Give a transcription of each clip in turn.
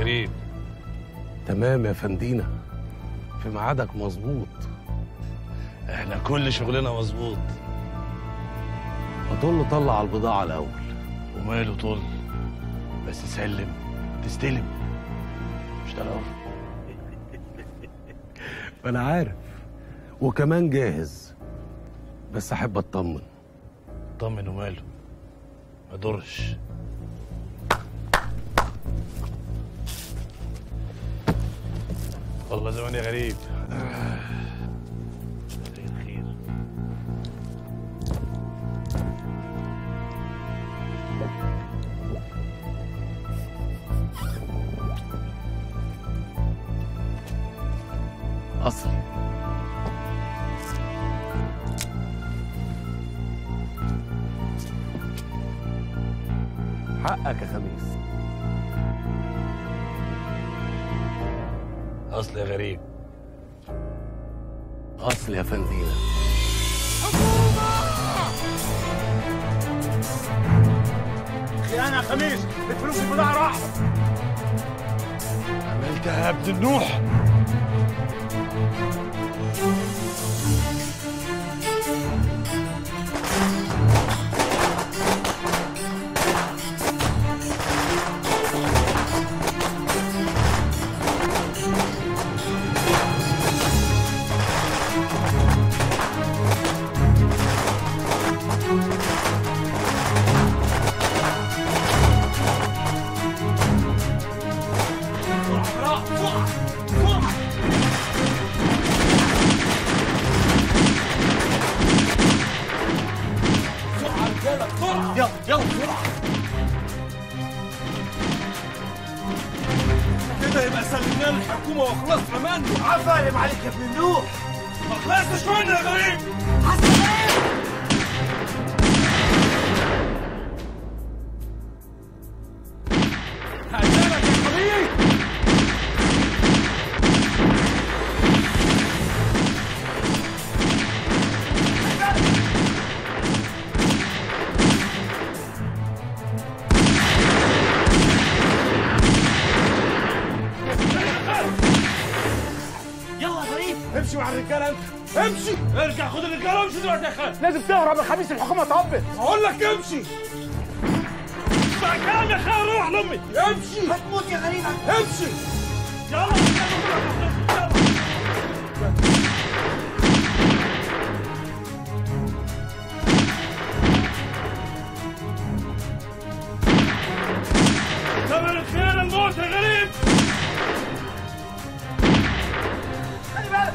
غريب تمام يا فندينا في ميعادك مظبوط احنا كل شغلنا مظبوط فطل طلع البضاعة الأول وماله طول بس سلم تستلم مش تعرف ما أنا عارف وكمان جاهز بس أحب أطمن طمن وماله ما يضرش والله زمان يا غريب خير خير أصل حقك يا خميس اصل يا غريب أصل يا فندينا خيانة يا خميس الفلوس البضاعة راحت عملتها يا ابن النوح يلا يلا بسرعة كده يبقى سلمنا الحكومة وخلصنا منه عفارم عليك يا ابن النوح ما خلصتش منه يا غريب هقتلك يا حبيبي يلا يا غريب امشي مع الرجاله انت امشي ارجع خد الرجاله وامشي دلوقتي يا خالد لازم تهرب من خميس الحكومه طبت اقول لك امشي اسمع كلام يا خالد روح لامي امشي هتموت يا غريب امشي يلا يلا ثمن الخيانة الموت يا غريب خلي بالك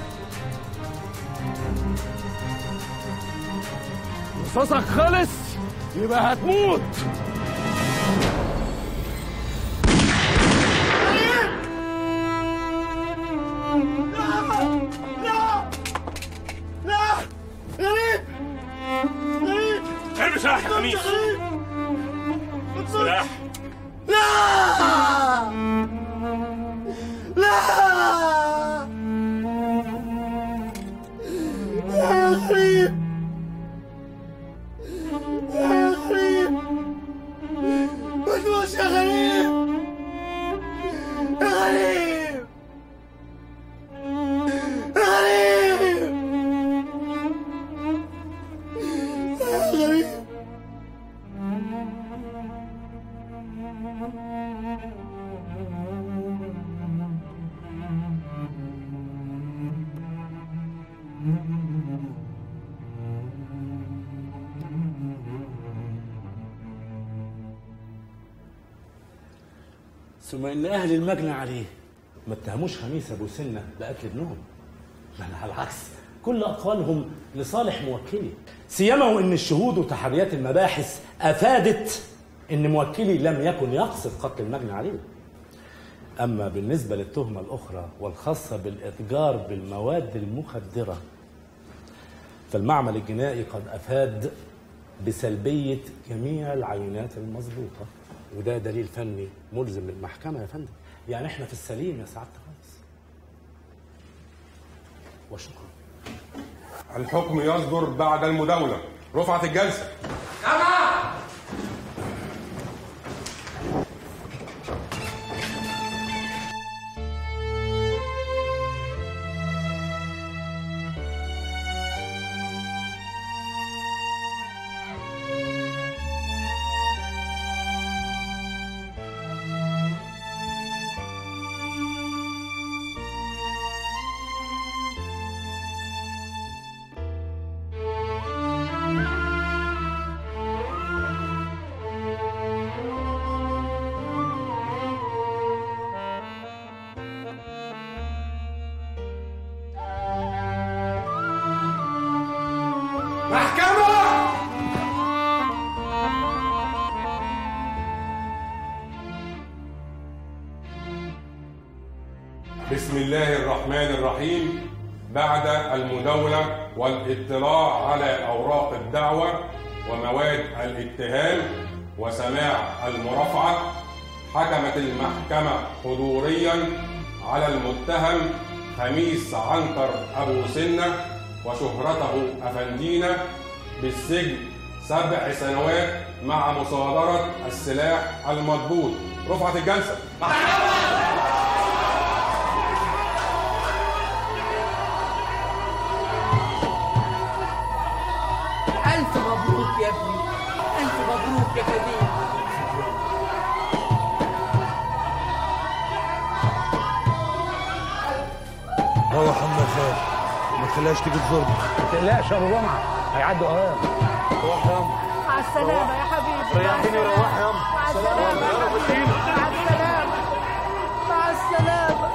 رصاصك خلص يبقى هتموت لا لا غريب غريب ارمي سلاح يا خميس سلاح لا لا يا غريب يا غريب ما تموتش يا غريب يا غريب يا غريب يا غريب ثم ان اهل المجنى عليه ما اتهموش خميس ابو سنه بقتل ابنهم بل على العكس كل اقوالهم لصالح موكلي سيما وان الشهود وتحريات المباحث افادت ان موكلي لم يكن يقصد قتل المجنى عليه اما بالنسبه للتهمه الاخرى والخاصه بالاتجار بالمواد المخدره فالمعمل الجنائي قد افاد بسلبيه جميع العينات المظبوطه وده دليل فني ملزم للمحكمه يا فندم يعني احنا في السليم يا سعاده الرئيس وشكرا الحكم يصدر بعد المداولة رفعت الجلسة بسم الله الرحمن الرحيم بعد المداولة والاطلاع على أوراق الدعوة ومواد الاتهام وسماع المرافعة حكمت المحكمة حضوريا على المتهم خميس عنتر أبو سنة وشهرته أفندينا بالسجن سبع سنوات مع مصادرة السلاح المضبوط رفعت الجلسة ألف مبروك يا ابني ألف مبروك يا كبير روح عم خير ما تخليهاش تيجي تزورنا ما تقلقش يا ابو جمعه هيعدوا اوام روح يا مع السلامة يا حبيبي ريحيني وروحي يا مع السلامة مع السلامة مع السلامة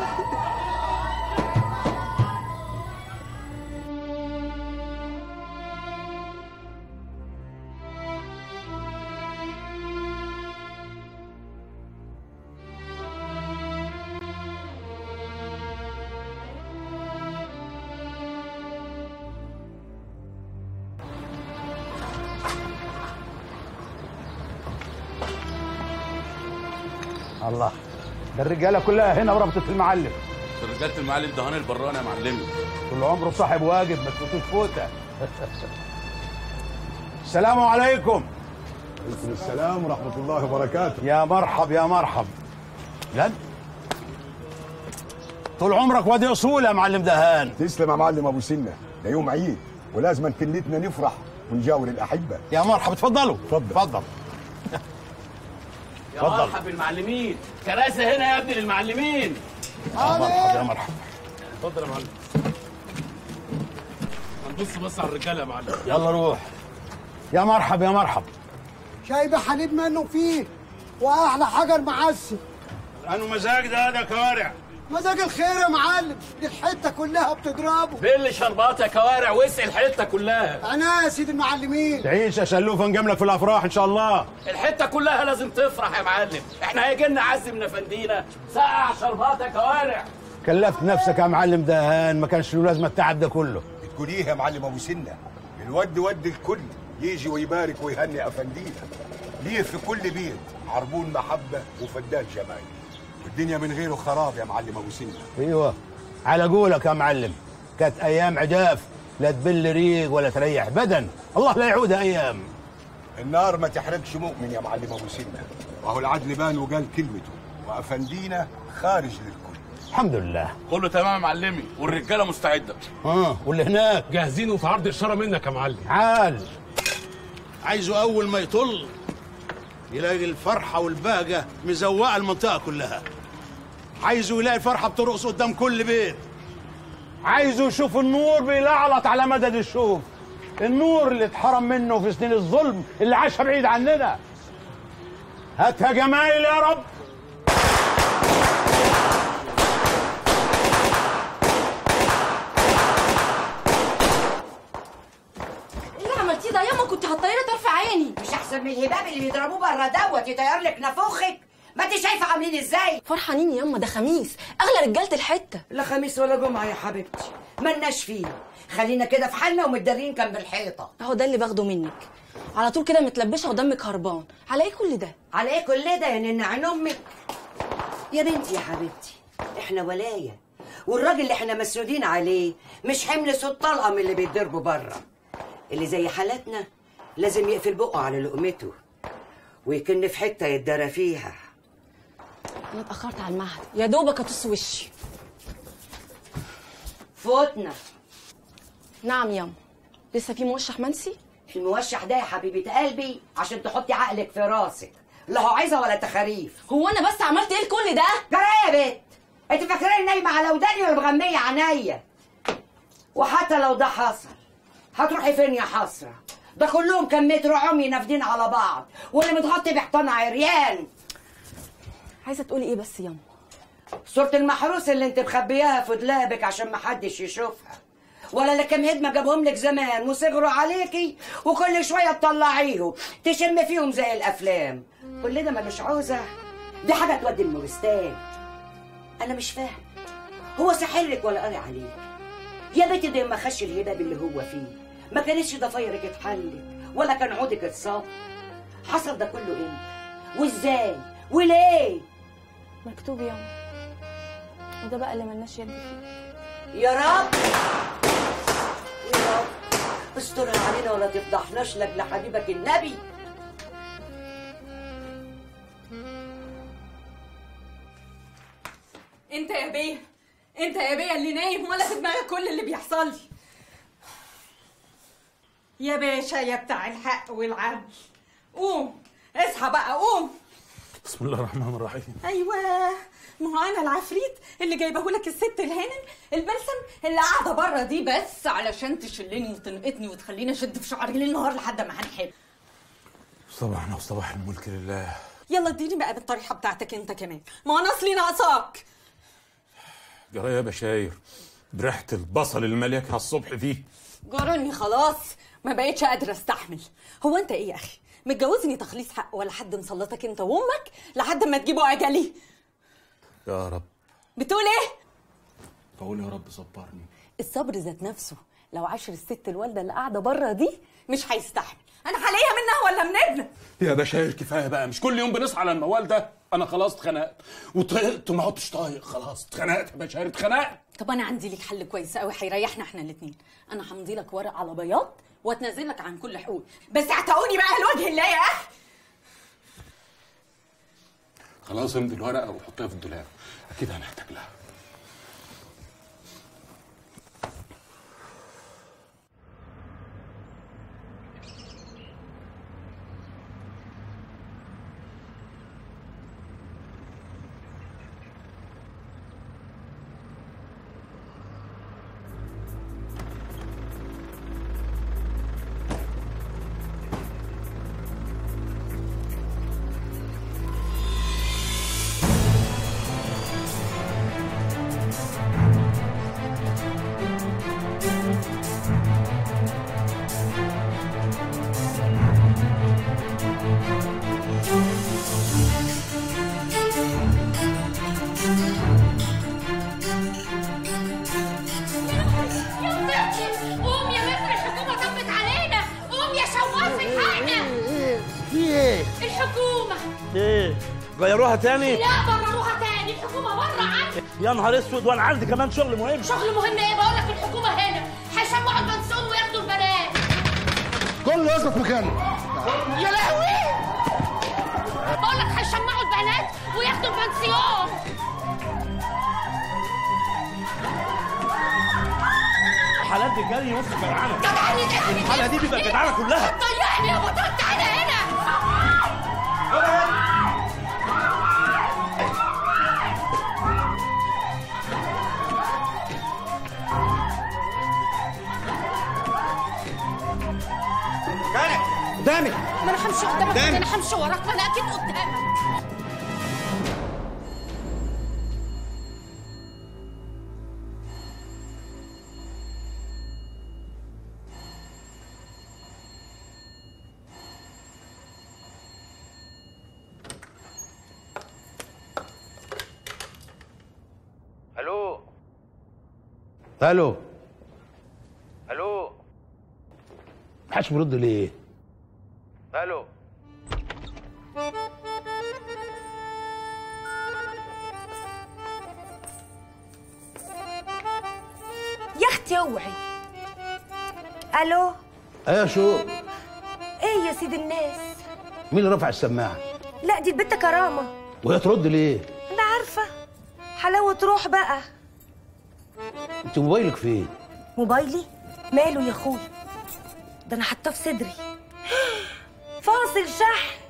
الله ده الرجاله كلها هنا وربطه المعلم رجاله المعلم دهان البراني يا معلمي طول عمره صاحب واجب ما تفوتوش فوته السلام عليكم عليكم السلام ورحمة الله وبركاته يا مرحب يا مرحب لن طول عمرك وادي اصول يا معلم دهان تسلم يا معلم أبو سنة ده يوم عيد ولازم كلتنا نفرح ونجاور الأحبة يا مرحب اتفضلوا اتفضل. اتفضل يا مرحب بالمعلمين كراسي هنا يا ابني للمعلمين يا مرحب يا مرحب اتفضل يا معلم هنبص بس على الرجاله يا معلم يلا روح يا مرحب يا مرحب شايبة حليب منه فيه واحلى حجر معسل انو مزاج ده ده كوارع مزاج الخير يا معلم دي الحته كلها بتضربه بل شربات يا كوارع واسع الحته كلها انا يا سيد المعلمين تعيش يا شلوفه نجملك في الافراح ان شاء الله الحته كلها لازم تفرح يا معلم احنا هيجي لنا عز من افندينا سقع شربات يا كوارع كلفت نفسك يا معلم دهان ما كانش له لازمه التعب ده كله بتقول إيه يا معلم أبو سنة الود ود الكل يجي ويبارك ويهني أفندينا ليه في كل بيت عربون محبة وفدان جمال والدنيا من غيره خراب يا معلم أبو سنة ايوه على قولك يا معلم كانت ايام عجاف لا تبل ريق ولا تريح بدن الله لا يعودها ايام النار ما تحرقش مؤمن يا معلم أبو سنة وهو العدل بان وقال كلمته وأفندينا خارج للكل الحمد لله كله تمام يا معلمي والرجاله مستعده اه واللي هناك جاهزين وفي عرض الشرى منك يا معلم عال عايزه اول ما يطل يلاقي الفرحه والبهجه مزوقه المنطقه كلها عايزه يلاقي الفرحه بترقص قدام كل بيت عايزه يشوف النور بيلعلط على مدد الشوف النور اللي اتحرم منه في سنين الظلم اللي عاشها بعيد عننا هاتها جمايل يا رب ايه اللي عملتيه ده ياما كنت هتطيري طرف عيني مش أحسن من الهباب اللي بيضربوه بره دوت يطير لك نافوخك ما انت شايفة عاملين ازاي فرحانين ياما ده خميس اغلى رجالة الحتة لا خميس ولا جمعة يا حبيبتي ملناش فيه خلينا كده في حالنا ومتدارين جنب الحيطة اهو ده اللي باخده منك على طول كده متلبشه ودمك هربان على ايه كل ده على ايه كل ده يا نن عين امك يا بنتي يا حبيبتي احنا ولايه والراجل اللي احنا مسنودين عليه مش حمل صوت طلقه من اللي بيتضربوا بره اللي زي حالتنا لازم يقفل بقه على لقمته ويكن في حته يتدرى فيها انا اتاخرت على المعهد يا دوبك اطص وشي فوتنا نعم ياما لسه في موشح منسي الموشح ده يا حبيبه قلبي عشان تحطي عقلك في راسك لا هو عايزه ولا تخاريف هو انا بس عملت ايه لكل ده جرى ايه يا بنت انت فاكراني نايمه على وداني ولا مغميه عينيا وحتى لو ده حصل هتروحي فين يا حسره ده كلهم كم متر عمي نافدين على بعض واللي متغطي بحيطان عريان عايزه تقولي ايه بس ياما صورة المحروس اللي انت مخبياها في دولابك عشان محدش يشوفها ولا اللي كام هدمة جابهم لك زمان وصغروا عليكي وكل شوية تطلعيهم تشم فيهم زي الأفلام كل ده ملوش عوزة دي حاجة تودي المورستان أنا مش فاهم هو سحرك ولا قاري عليك يا بنتي ده ما خش الهباب اللي هو فيه ما كانتش ضفايرك اتحلت ولا كان عودك اتصاب حصل ده كله امتى وازاي وليه مكتوب يا أمي وده بقى اللي ملناش يد فيه يا رب يا رب استرها علينا ولا تفضحناش لاجل حبيبك النبي انت يا بيه انت يا بيه اللي نايم ولا في دماغك كل اللي بيحصل لي يا باشا يا بتاع الحق والعدل قوم اصحى بقى قوم بسم الله الرحمن الرحيم ايوه ما هو انا العفريت اللي جايبه لك الست الهانم البلسم اللي قاعده بره دي بس علشان تشلني وتنقطني وتخليني اشد في شعري ليل نهار لحد ما هنحب صباحنا وصباح الملك لله يلا اديني بقى بالطريحه بتاعتك انت كمان ما انا اصلي ناقصاك جرى يا بشاير بريحة البصل اللي مليكها الصبح دي جرني خلاص ما بقتش قادره استحمل هو انت ايه يا اخي متجوزني تخليص حق ولا حد مسلطك انت وامك لحد ما تجيبوا اجلي يا رب بتقول ايه بقول يا رب صبرني الصبر ذات نفسه لو عاشر الست الوالده اللي قاعده بره دي مش هيستحمل انا هلاقيها منها ولا من ابنك يا بشاير كفايه بقى مش كل يوم بنصحى على الموال ده انا خلاص اتخنقت وطهقت وما عدتش طايق خلاص اتخنقت يا بشاير اتخنقت طب انا عندي لك حل كويس قوي هيريحنا احنا الاثنين انا همضي لك ورق على بياض واتنازل لك عن كل حقوقي بس اعتقوني بقى لوجه الله يا اخي خلاص امضي الورقه وحطيها في الدولاب اكيد هنحتاج لها يا فتحي قوم يا مصر الحكومة طبت علينا قوم يا شواف الحقنا في ايه؟ الحكومة ايه غيروها تاني لا برروها تاني الحكومة بره عني يا نهار اسود وانا عندي كمان شغل مهم شغل مهم ايه بقول لك الحكومة هنا هيسمعوا البنسون وياخدوا البنات كله يثبت مكانه يا لهوي بقول لك هيسمعوا البنات وياخدوا البنسيون الحالات دي جري نص جدعانه طبعا ده الحاله دي بيبقى جدعانه كلها ضيعني يا بطل تعالى هنا قدامي ما انا همشي قدامك قدامي. انا همشي وراك ما انا اكيد قدامك الو الو الو محدش بيرد ليه الو يا اختي اوعي الو ايه شو ايه يا سيد الناس مين اللي رفع السماعه لا دي البت كرامه وهي ترد ليه انا عارفه حلاوه روح بقى انت موبايلك فين موبايلي ماله يا اخويا ده انا حاطاه في صدري فاصل شحن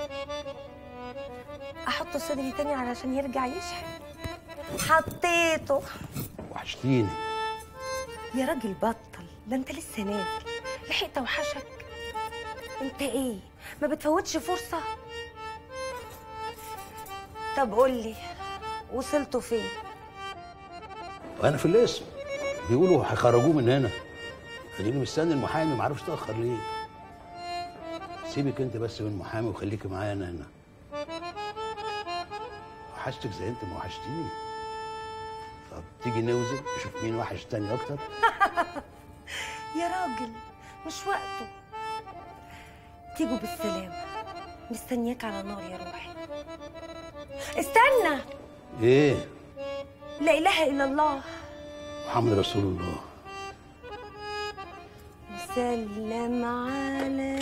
احطه في صدري تاني علشان يرجع يشحن حطيته وحشتيني يا راجل بطل ده انت لسه نازل لحقت اوحشك انت ايه ما بتفوتش فرصه طب قولي وصلتوا فين وانا في الاسم بيقولوا هيخرجوه من هنا اديني مستني المحامي ما عرفش اتاخر ليه سيبك انت بس من المحامي وخليكي معايا انا هنا وحشتك زي انت ما وحشتيني طب تيجي نوزن نشوف مين وحش تاني اكتر يا راجل مش وقته تيجوا بالسلامة مستنياك على نار يا روحي استنى ايه لا إله إلا الله محمد رسول الله سلم علي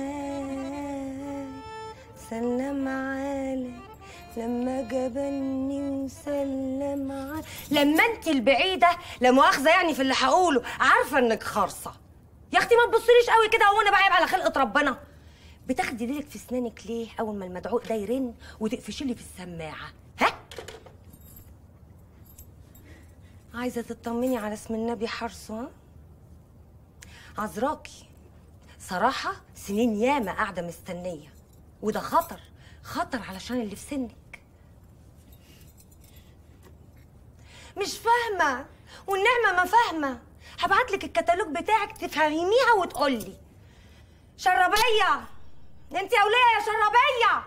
سلم علي لما جبني وسلم علي لما انت البعيده لا مؤاخذه يعني في اللي هقوله عارفه انك خرصه يا اختي ما تبصليش قوي كده هو انا بعيب على خلقه ربنا بتاخدي ليلك في اسنانك ليه اول ما المدعوق ده يرن وتقفشي لي في السماعه ها عايزه تطمني على اسم النبي حرصه ها عذراكي صراحة سنين ياما قاعدة مستنية وده خطر خطر علشان اللي في سنك مش فاهمة والنعمة ما فاهمة هبعتلك الكتالوج بتاعك تفهميها وتقولي شربية انت يا وليه يا شربية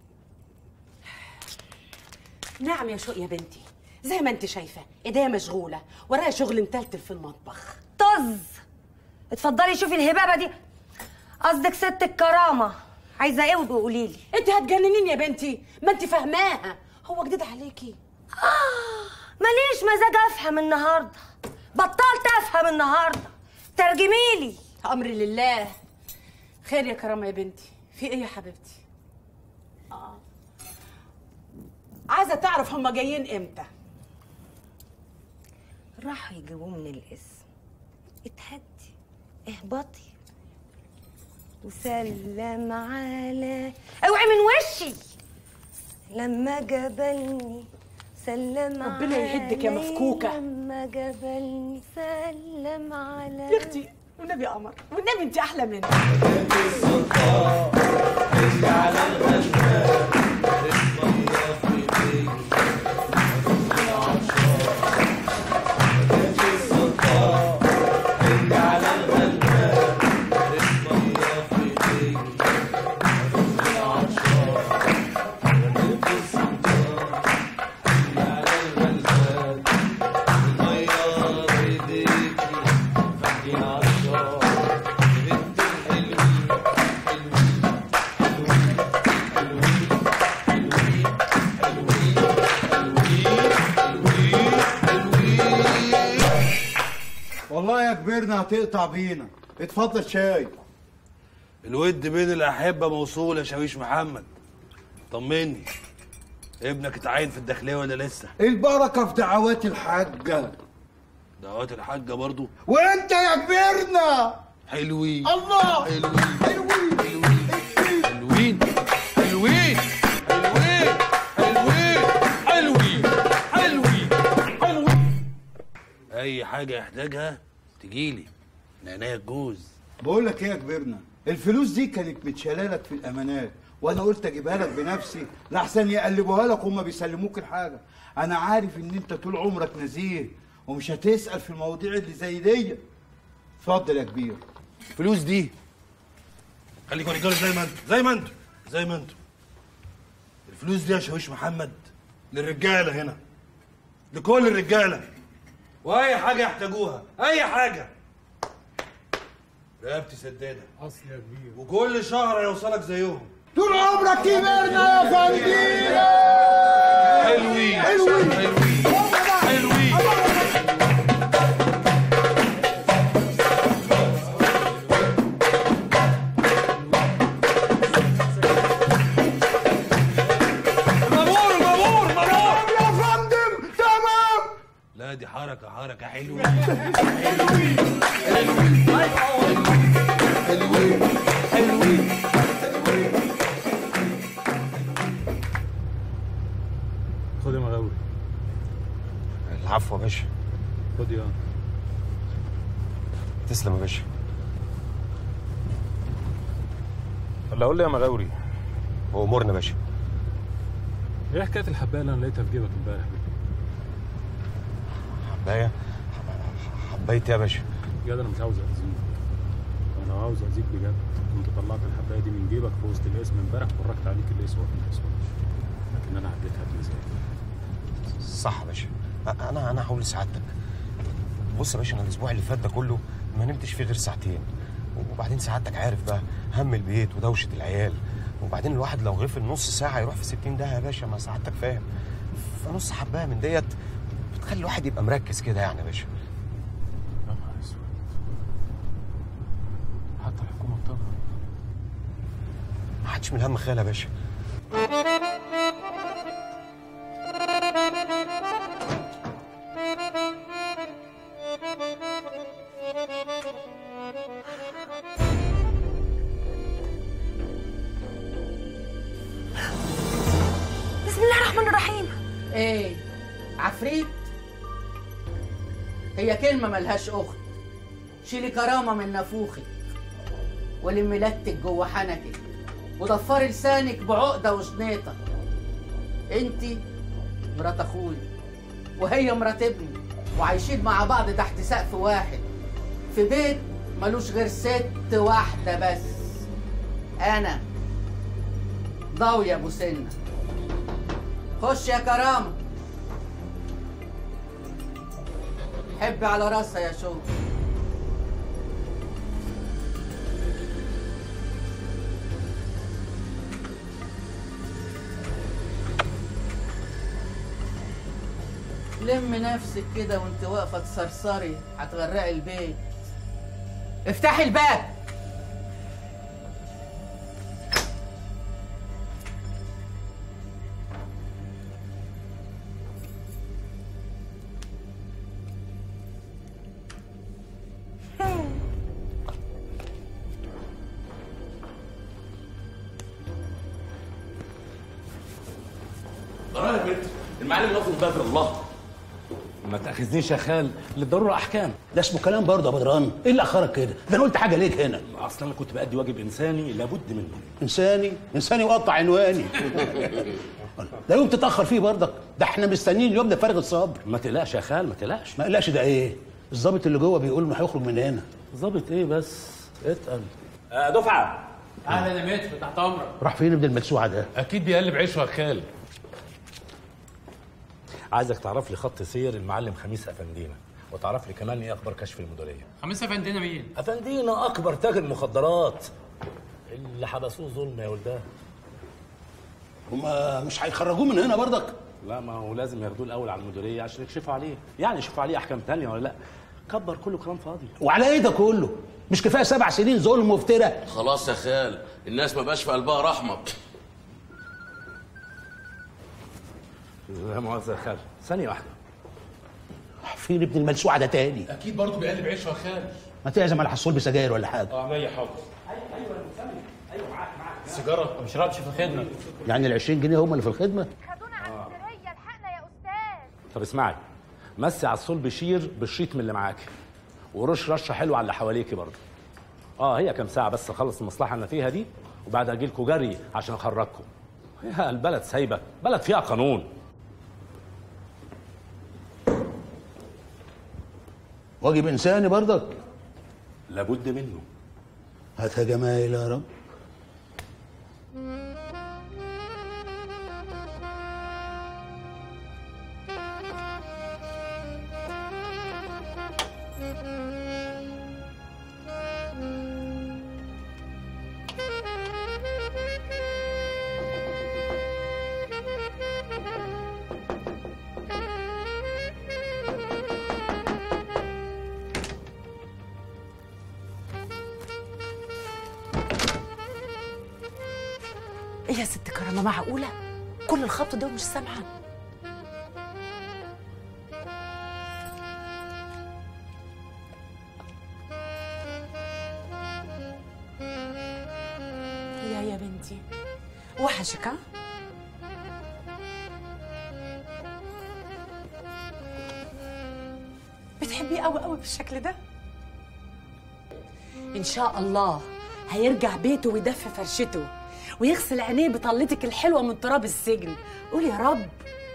نعم يا شوق يا بنتي زي ما انت شايفه ايديا مشغوله ورايا شغل متلتل في المطبخ طز اتفضلي شوفي الهبابة دي قصدك ست الكرامة عايزة ايه وقولي لي انت هتجننيني يا بنتي ما انت فاهماها هو جديد عليكي آه ماليش مزاج افهم النهارده بطلت افهم النهارده ترجمي لي امر لله خير يا كرامه يا بنتي في ايه يا حبيبتي اه عايزه تعرف هما جايين امتى راحوا يجيبوه من الاسم اتهدي اهبطي وسلم على اوعي من وشي لما جبلني سلم ربنا يهدك يا علي مفكوكة. لما جبلني سلم على يا اختي والنبي قمر والنبي انت احلى مني والله يا كبرنا هتقطع بينا اتفضل شاي الود بين الأحبة موصول يا شاويش محمد طمني ابنك اتعين في الداخلية ولا لسه؟ البركة في دعوات الحاجة دعوات الحاجة برضو وانت يا كبرنا حلوين الله حلوين حلوين حلوين حلوين حلوين حلوين حلوين حلوين أي حاجة يحتاجها تجيلي من عينيا الجوز بقول لك ايه يا كبرنا الفلوس دي كانت متشاله لك في الامانات وانا قلت اجيبها لك بنفسي لحسن يقلبوها لك وهم بيسلموك الحاجه انا عارف ان انت طول عمرك نزيه ومش هتسال في المواضيع اللي زي دي اتفضل يا كبير الفلوس دي خليكوا رجاله زي ما انتوا زي ما انتوا زي ما انتوا الفلوس دي يا شاويش محمد للرجاله هنا لكل الرجاله واي حاجه يحتاجوها اي حاجه رقبتي سداده اصل يا كبير وكل شهر هيوصلك زيهم طول عمرك كبرنا يا فندينا حلوين حلوين حلوين مامور مامور مامور يا فندم تمام لا دي حركه حركه حلوه خد يا مغاوري العفو يا باشا خد يا تسلم يا باشا ولا قول لي يا مغاوري وامورنا يا باشا ايه حكايه الحبايه اللي انا لقيتها في جيبك امبارح دي؟ حبايه حبيت يا باشا بجد انا مش عاوز اذيك انا لو عاوز اذيك بجد كنت طلعت الحبايه دي من جيبك في وسط الاسم امبارح وفرجت عليك الاسود في الاسود لكن انا عديتها بمزاج صح يا باشا أ- انا انا هقول لسعادتك بص يا باشا انا الاسبوع اللي فات ده كله ما نمتش فيه غير ساعتين وبعدين سعادتك عارف بقى هم البيت ودوشه العيال وبعدين الواحد لو غفل نص ساعه يروح في 60 ده يا باشا ما سعادتك فاهم فنص حبايه من ديت بتخلي الواحد يبقى مركز كده يعني يا باشا يا نهار اسود حتى الحكومه بتغلط ما حدش من الهم خيال يا باشا بسم الله الرحمن الرحيم ايه عفريت هي كلمة ملهاش أخت شيلي كرامة من نافوخك ولمي لتك جوه حنكك وضفري لسانك بعقدة وشنيطة انتي مرات اخوي وهي مرات ابني وعايشين مع بعض تحت سقف واحد في بيت ملوش غير ست واحدة بس أنا ضاوية أبو سنة خش يا كرامة حبي على راسها يا شو لم نفسك كده وانت واقفة تسرسري هتغرقي البيت افتحي الباب ضروري يا بنت المعلم لفظ بدر الله ما تاخذنيش يا خال للضروره احكام ده اسمه كلام برضه يا بدران ايه اللي اخرك كده ده انا قلت حاجه ليك هنا اصلا انا كنت بادي واجب انساني لابد منه انساني انساني وقطع عنواني ده يوم تتاخر فيه برضك ده احنا مستنيين اليوم ده فارغ الصبر ما تقلقش يا خال ما تقلقش ما قلقش ده ايه الظابط اللي جوه بيقول انه هيخرج من هنا ظابط ايه بس اتقل آه دفعه اهلا يا متر تحت امرك راح فين ابن الملسوعه ده اكيد بيقلب عيشه يا خال عايزك تعرف لي خط سير المعلم خميس افندينا وتعرف لي كمان ايه اخبار كشف المديريه خميس افندينا مين افندينا اكبر تاجر مخدرات اللي حبسوه ظلم يا ولدان هما مش هيخرجوه من هنا برضك لا ما هو لازم ياخدوه الاول على المديريه عشان يكشفوا عليه يعني يشوفوا عليه احكام تانية ولا لا كبر كله كلام فاضي وعلى ايه ده كله مش كفايه سبع سنين ظلم وافتراء خلاص يا خال الناس ما بقاش في قلبها رحمه لا مؤاخذه يا خال ثانيه واحده فين ابن الملسوعه ده تاني اكيد برضه بيقلب عيشه يا خال ما تعزم على حصول بسجاير ولا حاجه اه عينيا حاضر سيجاره ما بشربش في الخدمه يعني ال 20 جنيه هم اللي في الخدمه طب اسمعي مسي على الصول بشير بالشيط من اللي معاكي ورش رشه حلوه على اللي حواليكي برضه اه هي كام ساعه بس اخلص المصلحه اللي أنا فيها دي وبعد اجي لكم جري عشان اخرجكم يا البلد سايبه بلد فيها قانون واجب انساني برضك لابد منه هاتها جمايل يا رب ايه يا ست كرامه معقوله كل الخبط ده ومش سامعه يا يا بنتي وحشك ها بتحبيه قوي قوي بالشكل ده ان شاء الله هيرجع بيته ويدفي فرشته ويغسل عينيه بطلتك الحلوه من تراب السجن قول يا رب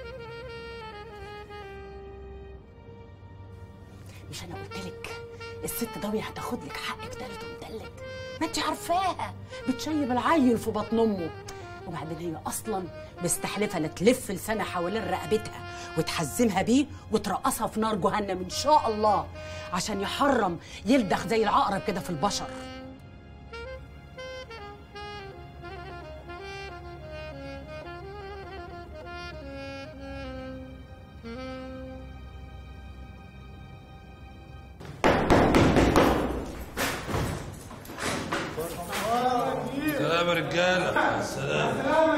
مش انا قلت لك الست ضاويه هتاخد لك حقك تالت ومتلت ما انت عارفاها بتشيب العيل في بطن امه وبعدين هي اصلا مستحلفه لا تلف لسانها حوالين رقبتها وتحزمها بيه وترقصها في نار جهنم ان شاء الله عشان يحرم يلدغ زي العقرب كده في البشر سلام يا رجاله سلام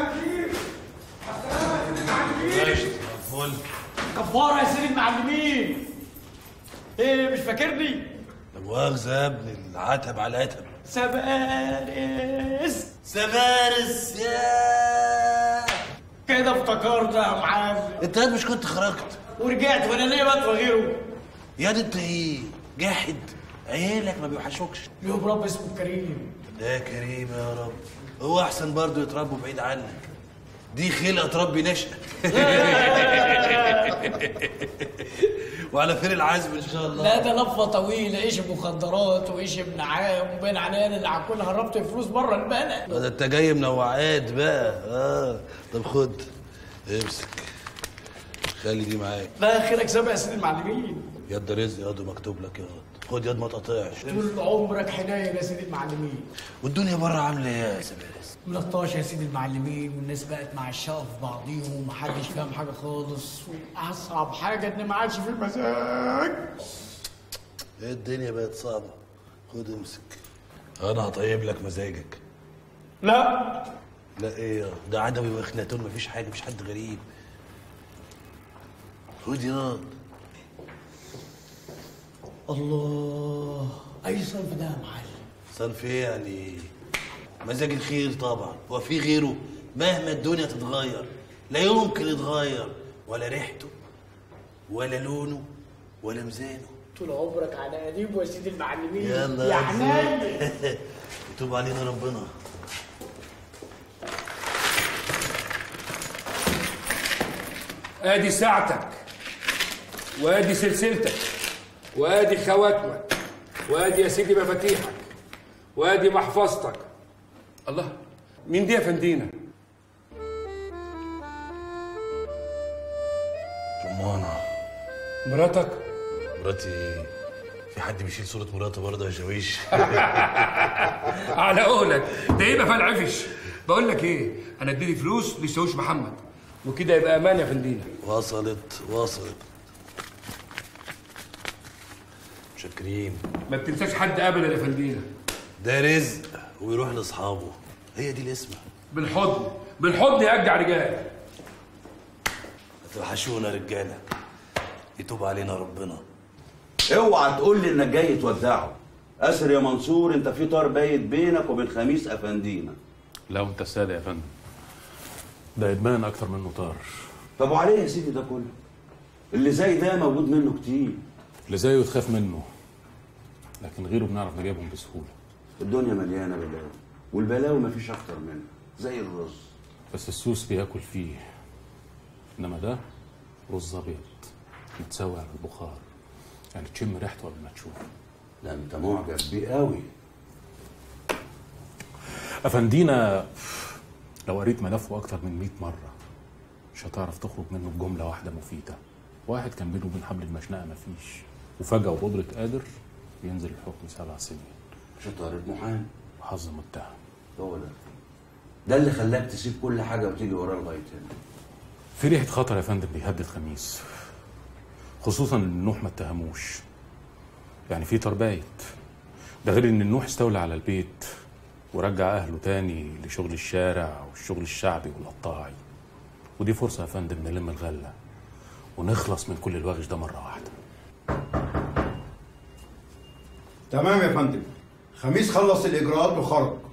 ماشي فل كفاره يا سيدي المعلمين ايه مش فاكرني لا مؤاخذة يا ابني العتب على العتب سبارس سبارس يا كده افتكرت يا معلم انت قد مش كنت خرجت ورجعت وانا ليه بقى غيره يا دي انت ايه جاحد عيالك ما بيوحشوكش يوم رب اسمه كريم يا كريم يا رب هو احسن برضه يتربوا بعيد عنك دي خلقه تربي نشأة وعلى خير العزم ان شاء الله لا ده لفه طويله ايش مخدرات وايش ابن عام وبين علينا اللي هكون هربت فلوس بره البلد ده انت جاي منوعات بقى اه طب خد امسك خلي دي معاك لا خيرك سابق يا سيدي المعلمين يد رزق ياض مكتوب لك ياض خد يد ما تقطعش طول عمرك حنين يا سيدي المعلمين والدنيا بره عامله ايه يا سباس ملطاش يا سيدي المعلمين والناس بقت مع الشقه في بعضيهم ومحدش فاهم حاجه خالص واصعب حاجه ان ما عادش في مزاج ايه الدنيا بقت صعبه خد امسك انا هطيب لك مزاجك لا لا ايه يا ده عدوي واخناتون مفيش حاجه مفيش حد غريب خد ياض الله اي صنف ده يا معلم صنف ايه يعني مزاج الخير طبعا هو في غيره مهما الدنيا تتغير لا يمكن يتغير ولا ريحته ولا لونه ولا ميزانه طول عمرك على قديم يا سيدي المعلمين يلا يا يا حنين زين. يتوب علينا ربنا ادي ساعتك وادي سلسلتك وادي خواتمك وادي يا سيدي مفاتيحك وادي محفظتك الله مين دي يا فندينا رمانة مراتك مراتي في حد بيشيل صورة مراته برضه يا شاويش على قولك ده يبقى فالعفش بقول لك ايه انا اديني فلوس لشاويش محمد وكده يبقى امان يا فندينا وصلت وصلت شاكرين ما بتنساش حد ابدا يا فندينا ده رزق ويروح لاصحابه هي دي الاسمه بالحضن بالحضن يا اجدع رجال توحشونا رجاله يتوب علينا ربنا اوعى تقول لي انك جاي تودعه اسر يا منصور انت في طار بايت بينك وبين خميس افندينا لو انت السادة يا فندم ده ادمان اكتر منه طار طب وعليه يا سيدي ده كله اللي زي ده موجود منه كتير اللي زيه تخاف منه لكن غيره بنعرف نجيبهم بسهولة الدنيا مليانه بلاوي والبلاوي مفيش اكتر منها زي الرز بس السوس بياكل فيه انما ده رز ابيض متسوي على البخار يعني تشم ريحته قبل ما تشوفه ده انت معجب بيه قوي افندينا لو قريت ملفه اكتر من 100 مره مش هتعرف تخرج منه بجمله واحده مفيده واحد كان بينه وبين حبل المشنقه مفيش وفجاه وبقدره قادر ينزل الحكم سبع سنين شطارة محامي وحظ متهم هو ده ده اللي خلاك تسيب كل حاجه وتيجي وراه لغايه هنا في ريحه خطر يا فندم بيهدد خميس خصوصا ان النوح ما اتهموش يعني في تربايت ده غير ان النوح استولى على البيت ورجع اهله تاني لشغل الشارع والشغل الشعبي والقطاعي ودي فرصه يا فندم نلم الغله ونخلص من كل الوغش ده مره واحده تمام يا فندم خميس خلص الاجراءات وخرج